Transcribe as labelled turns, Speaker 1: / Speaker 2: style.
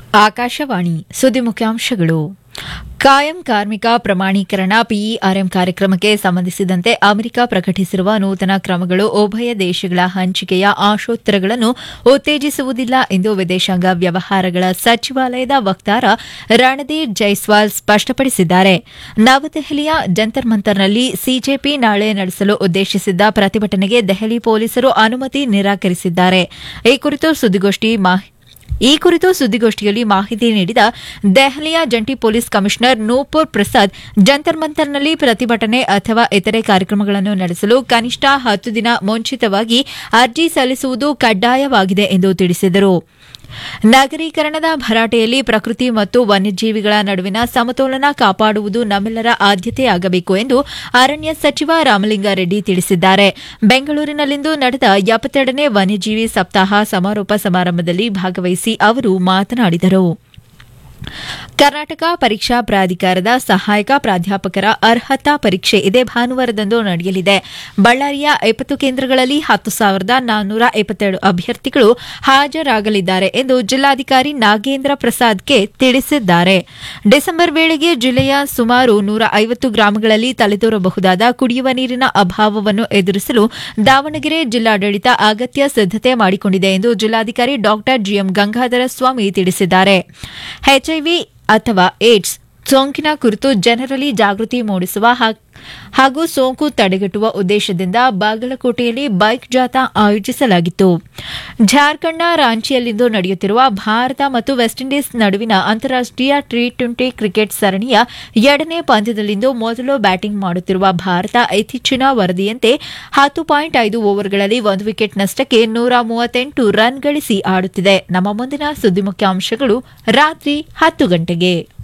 Speaker 1: ಆಕಾಶವಾಣಿ ಸುದ್ದಿ ಮುಖ್ಯಾಂಶಗಳು ಕಾಯಂ ಕಾರ್ಮಿಕ ಪ್ರಮಾಣೀಕರಣ ಪಿಇಆರ್ಎಂ ಕಾರ್ಯಕ್ರಮಕ್ಕೆ ಸಂಬಂಧಿಸಿದಂತೆ ಅಮೆರಿಕ ಪ್ರಕಟಿಸಿರುವ ನೂತನ ಕ್ರಮಗಳು ಉಭಯ ದೇಶಗಳ ಹಂಚಿಕೆಯ ಆಶೋತ್ತರಗಳನ್ನು ಉತ್ತೇಜಿಸುವುದಿಲ್ಲ ಎಂದು ವಿದೇಶಾಂಗ ವ್ಯವಹಾರಗಳ ಸಚಿವಾಲಯದ ವಕ್ತಾರ ರಣದೀರ್ ಜೈಸ್ವಾಲ್ ಸ್ಪಷ್ಟಪಡಿಸಿದ್ದಾರೆ ನವದೆಹಲಿಯ ಜಂತರ್ ಮಂತರ್ನಲ್ಲಿ ಸಿಜೆಪಿ ನಾಳೆ ನಡೆಸಲು ಉದ್ದೇಶಿಸಿದ್ದ ಪ್ರತಿಭಟನೆಗೆ ದೆಹಲಿ ಪೊಲೀಸರು ಅನುಮತಿ ನಿರಾಕರಿಸಿದ್ದಾರೆ ಈ ಕುರಿತು ಸುದ್ದಿಗೋಷ್ಠಿ ಮಾಹಿತಿ ಈ ಕುರಿತು ಸುದ್ದಿಗೋಷ್ಠಿಯಲ್ಲಿ ಮಾಹಿತಿ ನೀಡಿದ ದೆಹಲಿಯ ಜಂಟಿ ಪೊಲೀಸ್ ಕಮಿಷನರ್ ನೂಪುರ್ ಪ್ರಸಾದ್ ಜಂತರ್ ಮಂತರ್ನಲ್ಲಿ ಪ್ರತಿಭಟನೆ ಅಥವಾ ಇತರೆ ಕಾರ್ಯಕ್ರಮಗಳನ್ನು ನಡೆಸಲು ಕನಿಷ್ಠ ಹತ್ತು ದಿನ ಮುಂಚಿತವಾಗಿ ಅರ್ಜಿ ಸಲ್ಲಿಸುವುದು ಕಡ್ಡಾಯವಾಗಿದೆ ಎಂದು ತಿಳಿಸಿದರು ನಗರೀಕರಣದ ಭರಾಟೆಯಲ್ಲಿ ಪ್ರಕೃತಿ ಮತ್ತು ವನ್ಯಜೀವಿಗಳ ನಡುವಿನ ಸಮತೋಲನ ಕಾಪಾಡುವುದು ನಮ್ಮೆಲ್ಲರ ಆದ್ಯತೆಯಾಗಬೇಕು ಎಂದು ಅರಣ್ಯ ಸಚಿವ ರಾಮಲಿಂಗಾರೆಡ್ಡಿ ತಿಳಿಸಿದ್ದಾರೆ ಬೆಂಗಳೂರಿನಲ್ಲಿಂದು ನಡೆದ ಎಪ್ಪತ್ತೆರಡನೇ ವನ್ಯಜೀವಿ ಸಪ್ತಾಹ ಸಮಾರೋಪ ಸಮಾರಂಭದಲ್ಲಿ ಭಾಗವಹಿಸಿ ಅವರು ಮಾತನಾಡಿದರು ಕರ್ನಾಟಕ ಪರೀಕ್ಷಾ ಪ್ರಾಧಿಕಾರದ ಸಹಾಯಕ ಪ್ರಾಧ್ಯಾಪಕರ ಅರ್ಹತಾ ಪರೀಕ್ಷೆ ಇದೇ ಭಾನುವಾರದಂದು ನಡೆಯಲಿದೆ ಬಳ್ಳಾರಿಯ ಇಪ್ಪತ್ತು ಕೇಂದ್ರಗಳಲ್ಲಿ ಹತ್ತು ಸಾವಿರದ ನಾನ್ನೂರ ಇಪ್ಪತ್ತೆರಡು ಅಭ್ಯರ್ಥಿಗಳು ಹಾಜರಾಗಲಿದ್ದಾರೆ ಎಂದು ಜಿಲ್ಲಾಧಿಕಾರಿ ನಾಗೇಂದ್ರ ಪ್ರಸಾದ್ಗೆ ತಿಳಿಸಿದ್ದಾರೆ ಡಿಸೆಂಬರ್ ವೇಳೆಗೆ ಜಿಲ್ಲೆಯ ಸುಮಾರು ನೂರ ಐವತ್ತು ಗ್ರಾಮಗಳಲ್ಲಿ ತಲೆದೋರಬಹುದಾದ ಕುಡಿಯುವ ನೀರಿನ ಅಭಾವವನ್ನು ಎದುರಿಸಲು ದಾವಣಗೆರೆ ಜಿಲ್ಲಾಡಳಿತ ಅಗತ್ಯ ಸಿದ್ದತೆ ಮಾಡಿಕೊಂಡಿದೆ ಎಂದು ಜಿಲ್ಲಾಧಿಕಾರಿ ಡಾ ಜಿಎಂ ಗಂಗಾಧರ ಸ್ವಾಮಿ ತಿಳಿಸಿದ್ದಾರೆ ಎಚ್ಐವಿ ಅಥವಾ ಏಡ್ಸ್ ಸೋಂಕಿನ ಕುರಿತು ಜನರಲ್ಲಿ ಜಾಗೃತಿ ಮೂಡಿಸುವ ಹಾಗೂ ಸೋಂಕು ತಡೆಗಟ್ಟುವ ಉದ್ದೇಶದಿಂದ ಬಾಗಲಕೋಟೆಯಲ್ಲಿ ಬೈಕ್ ಜಾಥಾ ಆಯೋಜಿಸಲಾಗಿತ್ತು ಜಾರ್ಖಂಡ್ನ ರಾಂಚಿಯಲ್ಲಿಂದು ನಡೆಯುತ್ತಿರುವ ಭಾರತ ಮತ್ತು ವೆಸ್ಟ್ ಇಂಡೀಸ್ ನಡುವಿನ ಅಂತಾರಾಷ್ಟೀಯ ಟಿ ಟ್ವೆಂಟಿ ಕ್ರಿಕೆಟ್ ಸರಣಿಯ ಎರಡನೇ ಪಂದ್ಯದಲ್ಲಿಂದು ಮೊದಲು ಬ್ಯಾಟಿಂಗ್ ಮಾಡುತ್ತಿರುವ ಭಾರತ ಇತ್ತೀಚಿನ ವರದಿಯಂತೆ ಹತ್ತು ಪಾಯಿಂಟ್ ಐದು ಓವರ್ಗಳಲ್ಲಿ ಒಂದು ವಿಕೆಟ್ ನಷ್ಟಕ್ಕೆ ನೂರ ಮೂವತ್ತೆಂಟು ರನ್ ಗಳಿಸಿ ಆಡುತ್ತಿದೆ ನಮ್ಮ ಮುಂದಿನ ಸುದ್ದಿ ಮುಖ್ಯಾಂಶಗಳು ರಾತ್ರಿ ಹತ್ತು ಗಂಟೆಗೆ